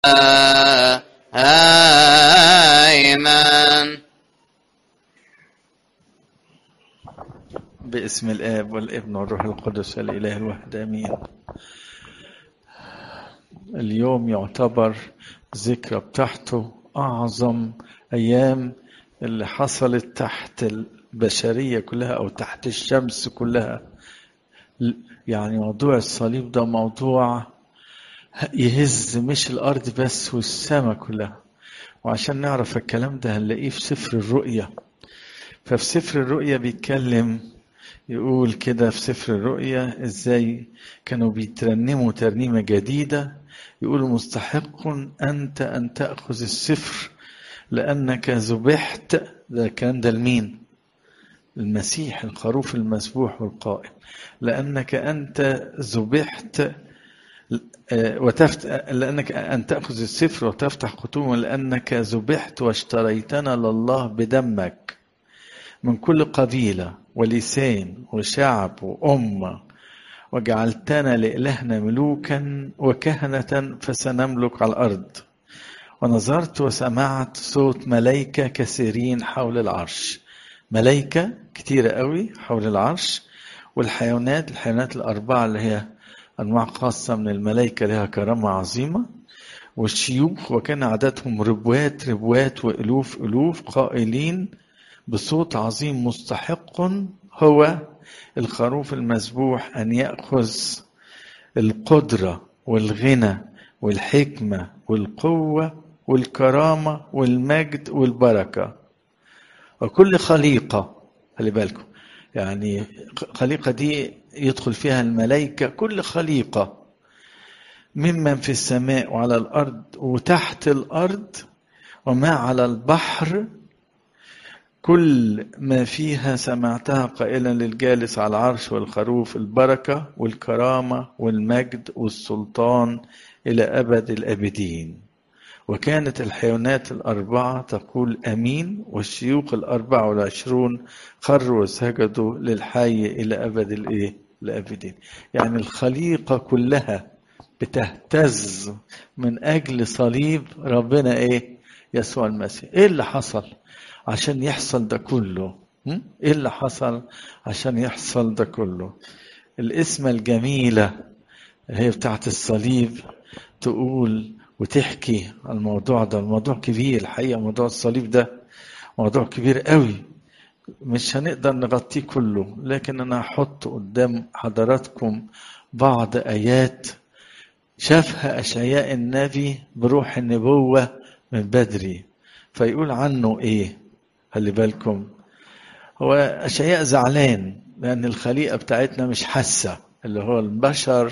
آمين باسم الآب والابن والروح القدس الإله الواحد آمين اليوم يعتبر ذكرى بتاعته أعظم أيام اللي حصلت تحت البشرية كلها أو تحت الشمس كلها يعني موضوع الصليب ده موضوع يهز مش الأرض بس والسماء كلها وعشان نعرف الكلام ده هنلاقيه في سفر الرؤيا ففي سفر الرؤيا بيتكلم يقول كده في سفر الرؤيا ازاي كانوا بيترنموا ترنيمة جديدة يقول مستحق أنت أن تأخذ السفر لأنك ذبحت ده كان ده لمين المسيح الخروف المسبوح والقائم لأنك أنت ذبحت وتفت... لأنك أن تأخذ السفر وتفتح ختومه لأنك ذبحت واشتريتنا لله بدمك من كل قبيلة ولسان وشعب وأمة وجعلتنا لإلهنا ملوكا وكهنة فسنملك على الأرض ونظرت وسمعت صوت ملائكة كثيرين حول العرش ملائكة كتيرة قوي حول العرش والحيوانات الحيوانات الأربعة اللي هي أنواع خاصة من الملائكة لها كرامة عظيمة والشيوخ وكان عددهم ربوات ربوات وألوف ألوف قائلين بصوت عظيم مستحق هو الخروف المذبوح أن يأخذ القدرة والغنى والحكمة والقوة والكرامة والمجد والبركة وكل خليقة خلي بالكم يعني خليقة دي يدخل فيها الملائكة كل خليقة ممن في السماء وعلى الأرض وتحت الأرض وما على البحر كل ما فيها سمعتها قائلا للجالس على العرش والخروف البركة والكرامة والمجد والسلطان إلى أبد الأبدين وكانت الحيوانات الأربعة تقول أمين والشيوخ الأربعة والعشرون خروا وسجدوا للحي إلى أبد الإيه؟ الأبدين يعني الخليقة كلها بتهتز من أجل صليب ربنا إيه؟ يسوع المسيح إيه اللي حصل عشان يحصل ده كله إيه اللي حصل عشان يحصل ده كله الاسم الجميلة هي بتاعت الصليب تقول وتحكي الموضوع ده الموضوع كبير الحقيقة موضوع الصليب ده موضوع كبير قوي مش هنقدر نغطيه كله لكن أنا هحط قدام حضراتكم بعض آيات شافها أشعياء النبي بروح النبوة من بدري فيقول عنه إيه خلي بالكم هو أشعياء زعلان لأن الخليقة بتاعتنا مش حاسة اللي هو البشر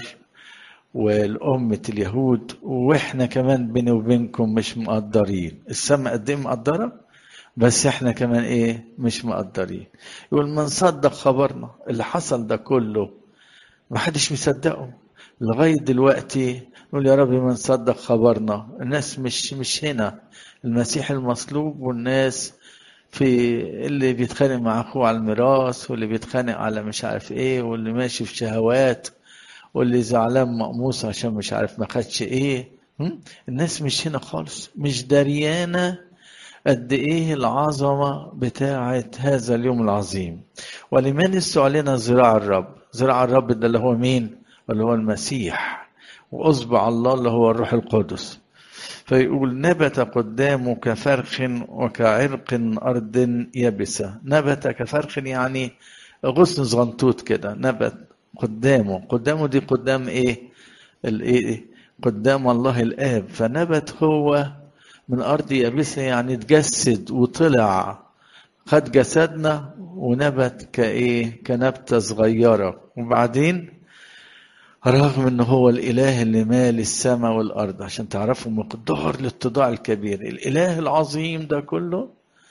والأمة اليهود وإحنا كمان بيني وبينكم مش مقدرين السماء قد إيه مقدرة بس إحنا كمان إيه مش مقدرين يقول من صدق خبرنا اللي حصل ده كله محدش مصدقه لغاية دلوقتي نقول يا رب من صدق خبرنا الناس مش مش هنا المسيح المصلوب والناس في اللي بيتخانق مع اخوه على الميراث واللي بيتخانق على مش عارف ايه واللي ماشي في شهوات واللي زعلان مقموص عشان مش عارف ما خدش ايه الناس مش هنا خالص مش دريانه قد ايه العظمه بتاعه هذا اليوم العظيم ولمن استعلن ذراع الرب ذراع الرب ده اللي هو مين اللي هو المسيح واصبع الله اللي هو الروح القدس فيقول نبت قدامه كفرخ وكعرق أرض يبسة نبت كفرخ يعني غصن صغنطوط كده نبت قدامه قدامه دي قدام ايه الايه قدام الله الاب فنبت هو من ارض يابسه يعني اتجسد وطلع خد جسدنا ونبت كايه كنبته صغيره وبعدين رغم ان هو الاله اللي مال السماء والارض عشان تعرفوا مقدار الاتضاع الكبير الاله العظيم ده كله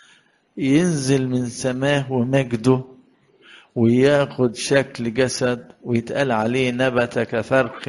ينزل من سماه ومجده وياخد شكل جسد ويتقال عليه نبت كفرخ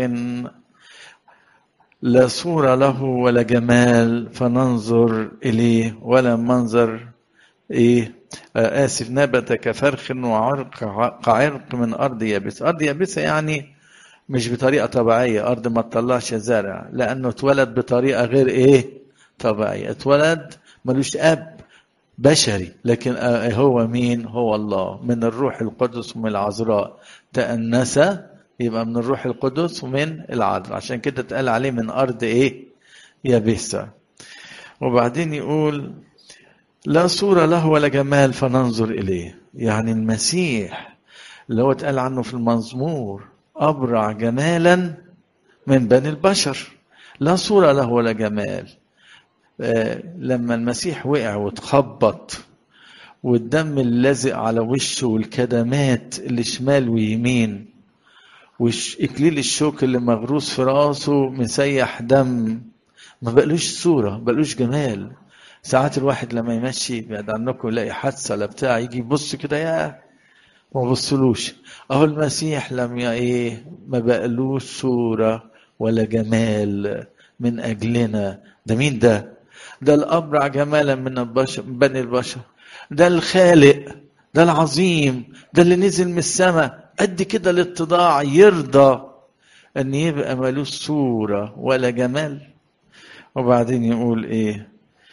لا صورة له ولا جمال فننظر إليه ولا منظر إيه آه آسف نبت كفرخ وعرق كعرق من أرض يابسة أرض يابسة يعني مش بطريقة طبيعية أرض ما تطلعش زرع لأنه اتولد بطريقة غير إيه طبيعية اتولد ملوش أب بشري لكن هو مين هو الله من الروح القدس ومن العذراء تأنس يبقى من الروح القدس ومن العذراء عشان كده اتقال عليه من أرض إيه يابسة وبعدين يقول لا صورة له ولا جمال فننظر إليه يعني المسيح اللي هو اتقال عنه في المزمور أبرع جمالا من بني البشر لا صورة له ولا جمال آه لما المسيح وقع واتخبط والدم اللازق على وشه والكدمات اللي شمال ويمين وإكليل الشوك اللي مغروس في راسه مسيح دم ما بقلوش صورة ما بقلوش جمال ساعات الواحد لما يمشي بعد عنكم يلاقي حادثة ولا بتاع يجي يبص كده يا ما بصلوش اهو المسيح لم ايه ما بقلوش صورة ولا جمال من اجلنا ده مين ده ده الابرع جمالا من البشر من بني البشر ده الخالق ده العظيم ده اللي نزل من السماء قد كده الاتضاع يرضى ان يبقى ملوش صورة ولا جمال وبعدين يقول ايه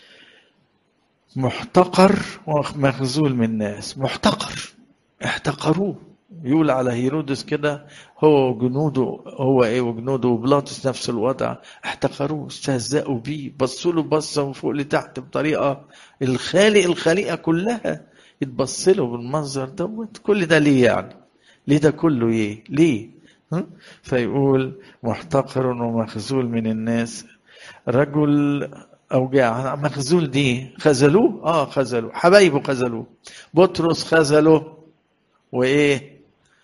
محتقر ومخزول من الناس محتقر احتقروه يقول على هيرودس كده هو وجنوده هو ايه وجنوده وبلاطس نفس الوضع احتقروه استهزأوا بيه بصوا له بصه من فوق لتحت بطريقه الخالق الخليقه كلها يتبص له بالمنظر دوت كل ده ليه يعني؟ ليه ده كله ايه؟ ليه؟ فيقول محتقر ومخزول من الناس رجل أوجاع مخزول دي خذلوه اه خذلوه حبايبه خذلوه بطرس خذله وايه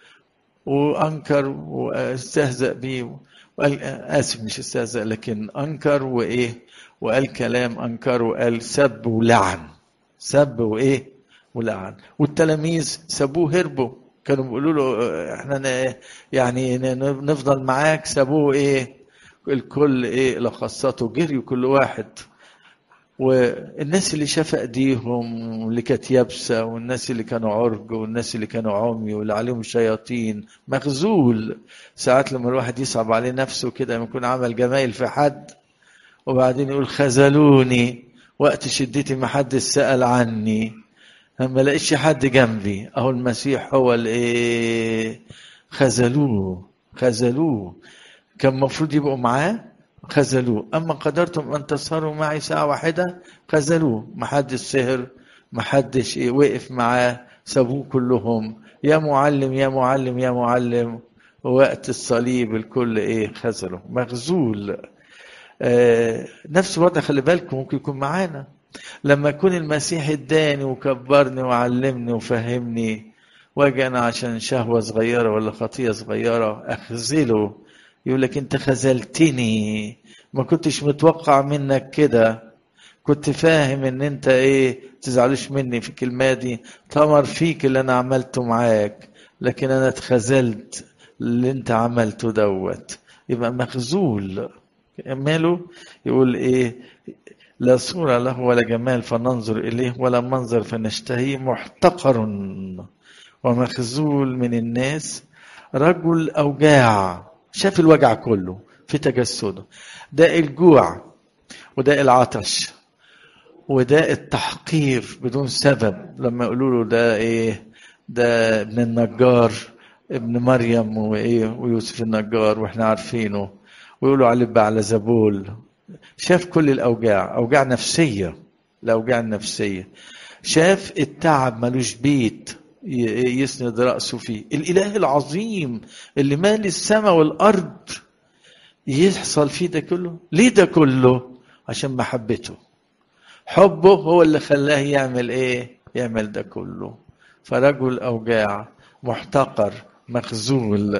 وانكر واستهزأ بيه وقال اسف مش استهزأ لكن انكر وايه وقال كلام انكر وقال سب ولعن سب وايه ولعن والتلاميذ سابوه هربوا كانوا بيقولوا له احنا يعني نفضل معاك سابوه ايه الكل ايه لخصته جريوا كل واحد والناس اللي شاف ايديهم واللي كانت يابسه والناس اللي كانوا عرج والناس اللي كانوا عمي واللي عليهم شياطين مخزول ساعات لما الواحد يصعب عليه نفسه كده لما يكون عمل جمايل في حد وبعدين يقول خذلوني وقت شدتي ما حد سأل عني ما لقيتش حد جنبي اهو المسيح هو الايه خذلوه خذلوه كان المفروض يبقوا معاه خذلوه أما قدرتم أن تسهروا معي ساعة واحدة خذلوه ما حدش سهر ما حدش إيه وقف معاه سابوه كلهم يا معلم يا معلم يا معلم وقت الصليب الكل إيه خذله مخزول آه نفس الوضع خلي بالكم ممكن يكون معانا لما يكون المسيح اداني وكبرني وعلمني وفهمني واجي انا عشان شهوه صغيره ولا خطيه صغيره اخذله يقول لك انت خذلتني ما كنتش متوقع منك كده كنت فاهم ان انت ايه تزعلوش مني في الكلمه دي تمر فيك اللي انا عملته معاك لكن انا اتخذلت اللي انت عملته دوت يبقى مخزول ماله يقول ايه لا صورة له ولا جمال فننظر إليه ولا منظر فنشتهيه محتقر ومخزول من الناس رجل أوجاع شاف الوجع كله في تجسده ده الجوع وده العطش وده التحقير بدون سبب لما يقولوا له ده ايه ده ابن النجار ابن مريم وايه ويوسف النجار واحنا عارفينه ويقولوا عليه على زبول شاف كل الاوجاع اوجاع نفسيه الاوجاع النفسيه شاف التعب ملوش بيت يسند رأسه فيه الإله العظيم اللي مال السماء والأرض يحصل فيه ده كله ليه ده كله عشان محبته حبه هو اللي خلاه يعمل ايه يعمل ده كله فرجل أوجاع محتقر مخزول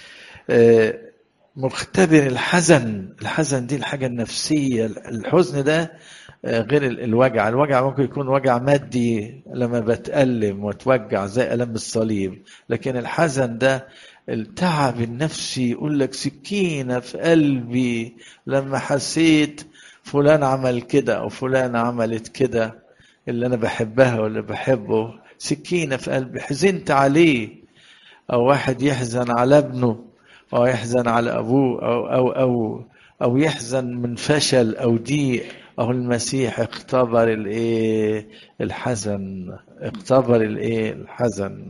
مختبر الحزن الحزن دي الحاجة النفسية الحزن ده غير الوجع الوجع ممكن يكون وجع مادي لما بتألم وتوجع زي ألم الصليب لكن الحزن ده التعب النفسي يقول لك سكينة في قلبي لما حسيت فلان عمل كده أو فلان عملت كده اللي أنا بحبها ولا بحبه سكينة في قلبي حزنت عليه أو واحد يحزن على ابنه أو يحزن على أبوه أو أو أو أو يحزن من فشل أو ضيق أو المسيح اختبر الإيه الحزن اختبر الإيه الحزن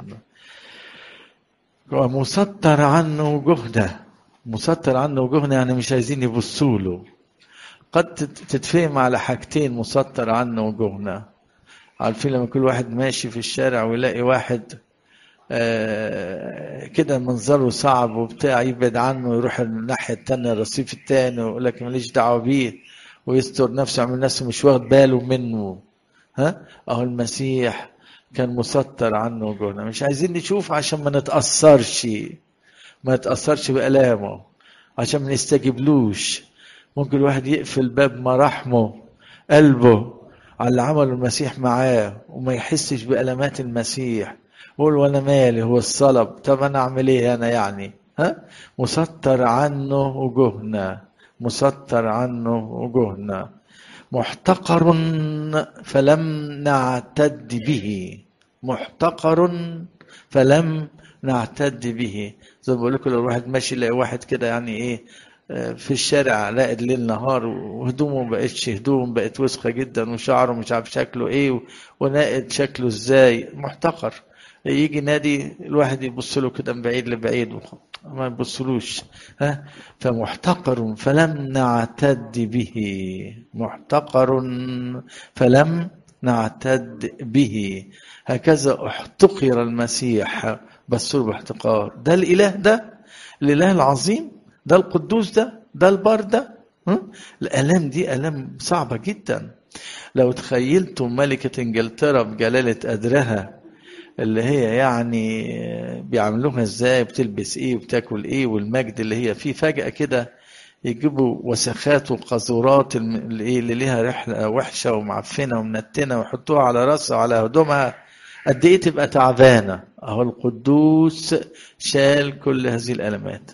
ومستر عنه وجهنا مستر عنه وجهنا يعني مش عايزين يبصوا له قد تتفهم على حاجتين مستر عنه وجهنا عارفين لما كل واحد ماشي في الشارع ويلاقي واحد آه كده منظره صعب وبتاع يبعد عنه يروح الناحية التانية الرصيف التاني ويقول لك ماليش دعوة بيه ويستر نفسه يعمل نفسه مش واخد باله منه ها اهو المسيح كان مستر عنه وجهنا مش عايزين نشوف عشان ما نتأثرش ما نتأثرش بألامه عشان ما نستجيبلوش ممكن الواحد يقفل باب مراحمه قلبه على اللي عمله المسيح معاه وما يحسش بألمات المسيح يقول وانا مالي هو الصلب طب انا اعمل ايه انا يعني ها مستر عنه وجهنا مستر عنه وجهنا محتقر فلم نعتد به محتقر فلم نعتد به زي ما بقول لكم لو الواحد ماشي يلاقي واحد كده يعني ايه في الشارع راقد ليل نهار وهدومه ما بقتش هدوم بقت وسخه جدا وشعره مش عارف شكله ايه وناقد شكله ازاي محتقر يجي نادي الواحد يبص له كده من بعيد لبعيد ما يبصلوش ها فمحتقر فلم نعتد به محتقر فلم نعتد به هكذا احتقر المسيح بس باحتقار ده الاله ده الاله العظيم ده القدوس ده ده البار ده الالام دي الام صعبه جدا لو تخيلتم ملكه انجلترا بجلاله قدرها اللي هي يعني بيعملوها ازاي بتلبس ايه وبتاكل ايه والمجد اللي هي فيه فجأة كده يجيبوا وسخات وقاذورات اللي, اللي ليها ريحة وحشة ومعفنة ومنتنة ويحطوها على راسها وعلى هدومها قد ايه تبقى تعبانة اهو القدوس شال كل هذه الالمات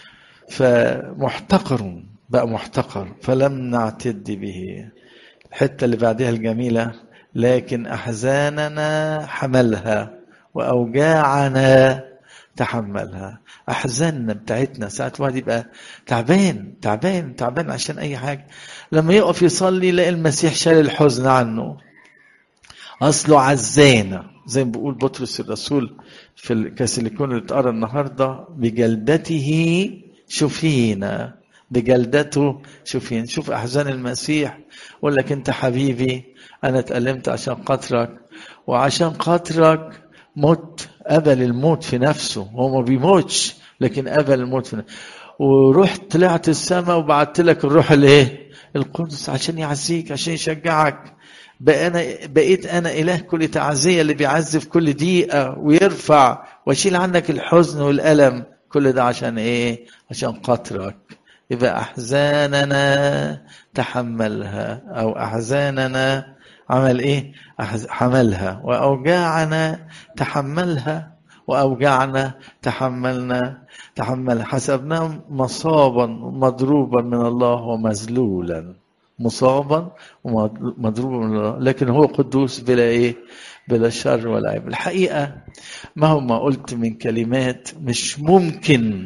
فمحتقر بقى محتقر فلم نعتد به الحتة اللي بعدها الجميلة لكن أحزاننا حملها وأوجاعنا تحملها أحزاننا بتاعتنا ساعات واحد يبقى تعبان تعبان تعبان عشان أي حاجة لما يقف يصلي يلاقي المسيح شال الحزن عنه أصله عزانا زي ما بيقول بطرس الرسول في الكاسيليكون اللي اتقرا النهارده بجلدته شفينا بجلدته شوفين شوف احزان المسيح يقول لك انت حبيبي انا اتألمت عشان خاطرك وعشان خاطرك مت قبل الموت في نفسه هو ما بيموتش لكن قبل الموت في نفسه ورحت طلعت السماء وبعت لك الروح الايه القدس عشان يعزيك عشان يشجعك بقى أنا بقيت انا اله كل تعزيه اللي بيعزي في كل دقيقه ويرفع واشيل عنك الحزن والالم كل ده عشان ايه عشان خاطرك يبقى احزاننا تحملها او احزاننا عمل ايه حملها واوجاعنا تحملها واوجاعنا تحملنا تحملها حسبناه مصابا مضروبا من الله ومذلولا مصابا ومضروبا من الله لكن هو قدوس بلا ايه بلا شر ولا عيب الحقيقه مهما قلت من كلمات مش ممكن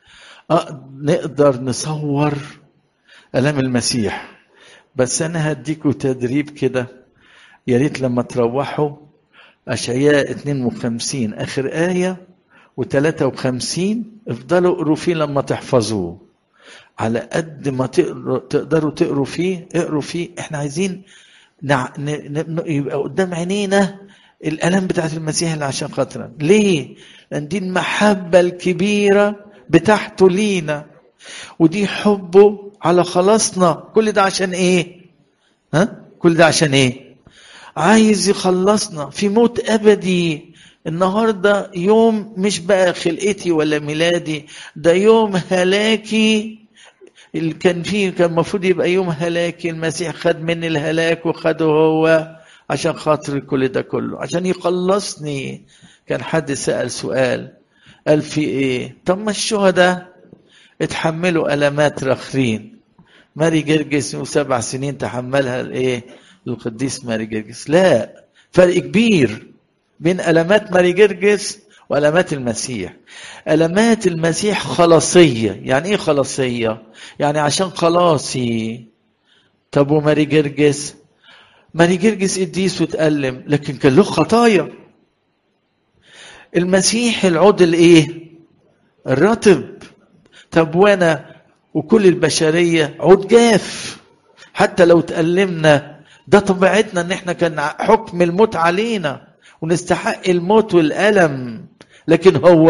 نقدر نصور الام المسيح بس انا هديكوا تدريب كده يا ريت لما تروحوا اشعياء 52 اخر ايه و53 افضلوا اقروا فيه لما تحفظوه على قد ما تقروا تقدروا تقروا فيه اقروا فيه احنا عايزين نع... ن... ن... يبقى قدام عينينا الالم بتاعت المسيح اللي عشان خاطرنا ليه لان دي المحبه الكبيره بتاعته لينا ودي حبه على خلاصنا كل ده عشان ايه ها كل ده عشان ايه عايز يخلصنا في موت ابدي النهارده يوم مش بقى خلقتي ولا ميلادي ده يوم هلاكي اللي كان فيه كان المفروض يبقى يوم هلاكي المسيح خد مني الهلاك وخده هو عشان خاطر كل ده كله عشان يخلصني كان حد سأل سؤال قال في ايه طب ما الشهداء اتحملوا ألمات رخرين ماري جرجس وسبع سنين تحملها الايه القديس ماري جرجس لا فرق كبير بين ألمات ماري جرجس وألمات المسيح ألمات المسيح خلاصية يعني إيه خلاصية يعني عشان خلاصي طب وماري جرجس ماري جرجس قديس وتألم لكن كان له خطايا المسيح العود الايه الرطب طب وانا وكل البشريه عود جاف حتى لو تألمنا ده طبيعتنا ان احنا كان حكم الموت علينا ونستحق الموت والألم لكن هو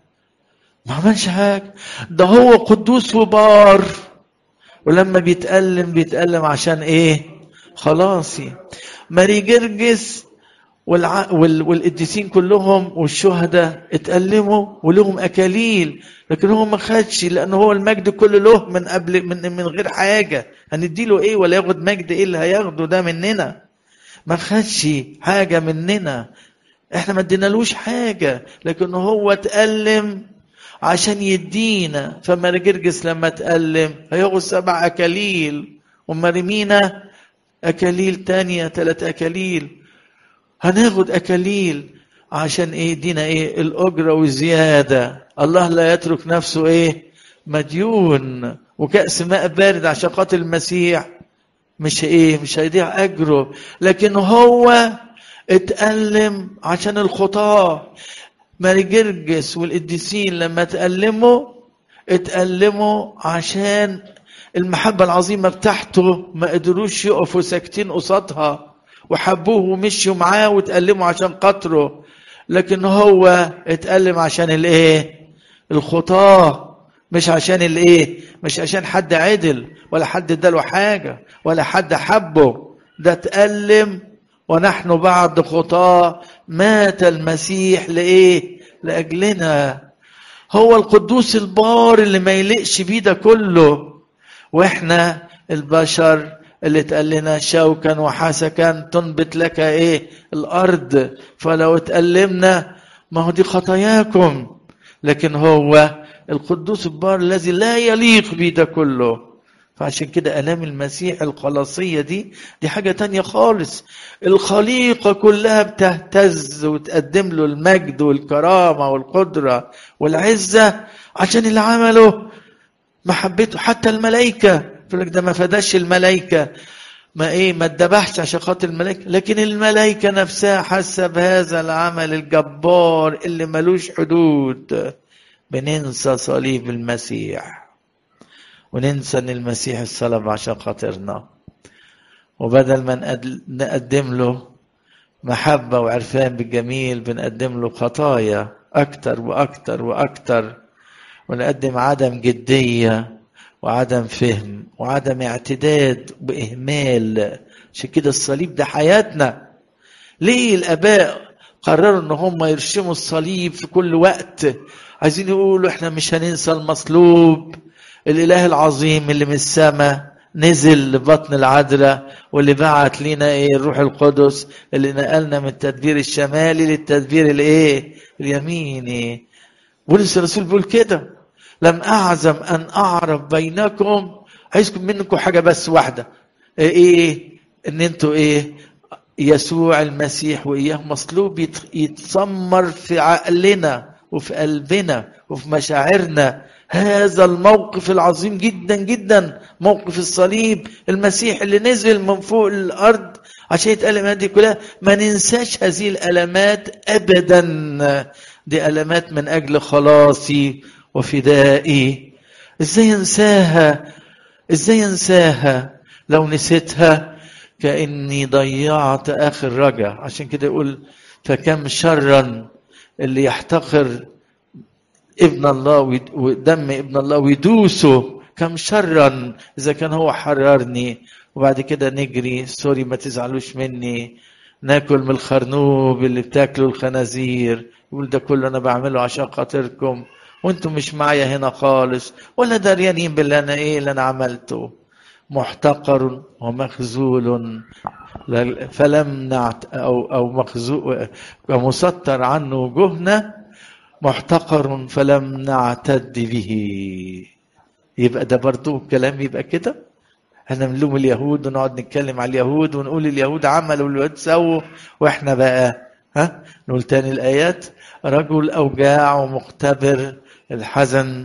ما عملش حاجة ده هو قدوس وبار ولما بيتألم بيتألم عشان ايه خلاصي ماري جرجس والع... وال... والقديسين كلهم والشهداء اتألموا ولهم أكاليل لكن هو ما خدش لأنه هو المجد كله له من قبل من من غير حاجة هنديله إيه ولا ياخد مجد إيه اللي هياخده ده مننا ما خدش حاجة مننا احنا ما ادينالوش حاجة لكن هو اتألم عشان يدينا فما جرجس لما اتألم هياخد سبع أكاليل ومرمينا أكاليل تانية ثلاث أكاليل هناخد أكاليل عشان ايه يدينا ايه الأجرة والزيادة الله لا يترك نفسه ايه مديون وكأس ماء بارد عشان خاطر المسيح مش ايه مش هيضيع أجره لكن هو اتألم عشان الخطاة ماري جرجس والقديسين لما تألموا اتألموا عشان المحبة العظيمة بتاعته ما قدروش يقفوا ساكتين قصادها وحبوه ومشوا معاه وتألموا عشان خاطره لكن هو اتألم عشان الايه الخطاة مش عشان الايه مش عشان حد عدل ولا حد اداله حاجة ولا حد حبه ده اتألم ونحن بعد خطاة مات المسيح لإيه لأجلنا هو القدوس البار اللي ما يلقش بيه ده كله واحنا البشر اللي اتقال لنا شوكا وحسكا تنبت لك ايه الارض فلو اتألمنا ما هو دي خطاياكم لكن هو القدوس البار الذي لا يليق بيه ده كله فعشان كده ألام المسيح الخلاصية دي دي حاجة تانية خالص الخليقة كلها بتهتز وتقدم له المجد والكرامة والقدرة والعزة عشان اللي عمله محبته حتى الملائكة يقول لك ده ما فداش الملائكة ما ايه ما اتذبحش عشان خاطر الملائكة لكن الملائكة نفسها حاسة بهذا العمل الجبار اللي ملوش حدود بننسى صليب المسيح وننسى ان المسيح الصلب عشان خاطرنا وبدل ما نقدم له محبة وعرفان بالجميل بنقدم له خطايا أكتر وأكتر وأكتر ونقدم عدم جدية وعدم فهم وعدم اعتداد وإهمال عشان كده الصليب ده حياتنا ليه الآباء قرروا ان هم يرشموا الصليب في كل وقت عايزين يقولوا احنا مش هننسى المصلوب الاله العظيم اللي من السماء نزل لبطن العذراء واللي بعت لنا ايه الروح القدس اللي نقلنا من التدبير الشمالي للتدبير الايه اليميني بولس الرسول بيقول كده لم اعزم ان اعرف بينكم عايزكم منكم حاجه بس واحده ايه ان انتوا ايه يسوع المسيح واياه مصلوب يتسمر في عقلنا وفي قلبنا وفي مشاعرنا هذا الموقف العظيم جدا جدا موقف الصليب المسيح اللي نزل من فوق الارض عشان يتألم هذه كلها ما ننساش هذه الالمات ابدا دي الامات من اجل خلاصي وفدائي ازاي انساها ازاي انساها لو نسيتها كاني ضيعت اخر رجع عشان كده يقول فكم شرا اللي يحتقر ابن الله ودم ابن الله ويدوسه كم شرا اذا كان هو حررني وبعد كده نجري سوري ما تزعلوش مني ناكل من الخرنوب اللي بتاكله الخنازير يقول ده كله انا بعمله عشان خاطركم وانتم مش معايا هنا خالص ولا داريانين باللي انا ايه اللي انا عملته محتقر ومخزول فلم نعت او او مخزول ومستر عنه وجهنا محتقر فلم نعتد به يبقى ده برضو الكلام يبقى كده احنا بنلوم اليهود ونقعد نتكلم على اليهود ونقول اليهود عملوا واليهود سووا واحنا بقى ها نقول تاني الايات رجل أوجاع ومختبر الحزن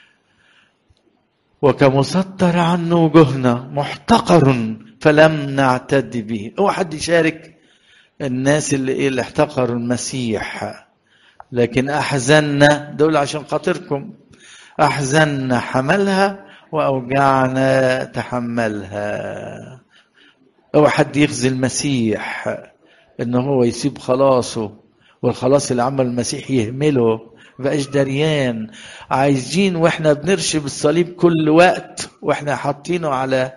وكمسطر عنه وجهنا محتقر فلم نعتد به هو حد يشارك الناس اللي ايه اللي احتقروا المسيح لكن احزننا دول عشان خاطركم احزننا حملها واوجعنا تحملها هو حد يخزي المسيح ان هو يسيب خلاصه والخلاص اللي عمل المسيح يهمله بقاش دريان عايزين واحنا بنرشم الصليب كل وقت واحنا حاطينه على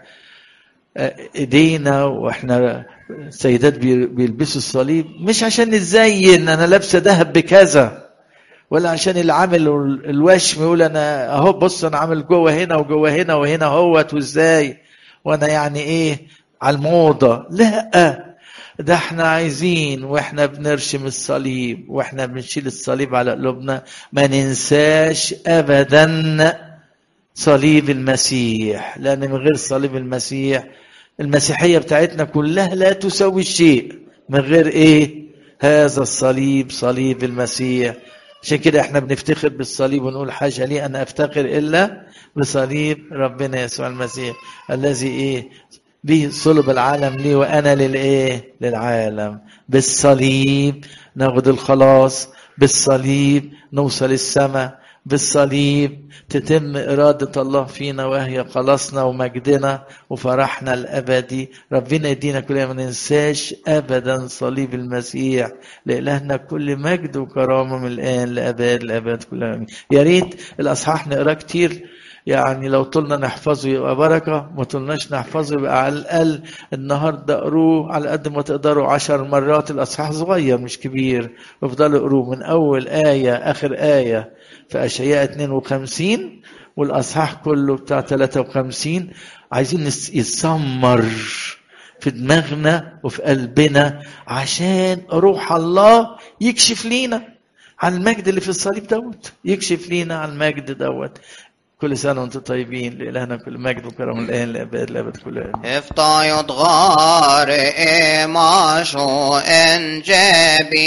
ايدينا واحنا سيدات بيلبسوا الصليب مش عشان نزين انا لابسه ذهب بكذا ولا عشان اللي عامل الوشم يقول انا اهو بص انا عامل جوه هنا وجوه هنا وهنا اهوت وازاي وانا يعني ايه على الموضه لا ده احنا عايزين واحنا بنرشم الصليب واحنا بنشيل الصليب على قلوبنا ما ننساش ابدا صليب المسيح لان من غير صليب المسيح المسيحيه بتاعتنا كلها لا تساوي شيء من غير ايه هذا الصليب صليب المسيح عشان كده احنا بنفتخر بالصليب ونقول حاجه لي ان افتخر الا بصليب ربنا يسوع المسيح الذي ايه به صلب العالم لي وانا للايه للعالم بالصليب ناخد الخلاص بالصليب نوصل السماء بالصليب تتم إرادة الله فينا وهي خلاصنا ومجدنا وفرحنا الأبدي ربنا يدينا كلنا ما ننساش أبدا صليب المسيح لإلهنا كل مجد وكرامة من الآن لأبد لأبد كلها يا ريت الأصحاح نقرأ كتير يعني لو طولنا نحفظه يبقى بركة ما طولناش نحفظه يبقى على الأقل النهاردة قروه على قد ما تقدروا عشر مرات الأصحاح صغير مش كبير وافضلوا قروه من أول آية آخر آية في أشعياء 52 والأصحاح كله بتاع 53 عايزين يتسمر في دماغنا وفي قلبنا عشان روح الله يكشف لينا عن المجد اللي في الصليب دوت يكشف لينا عن المجد دوت كل سنة وانتم طيبين لإلهنا كل مجد وكرم الآن لأبد الأبد كل آمين افتايض غار إيماشو إن جابي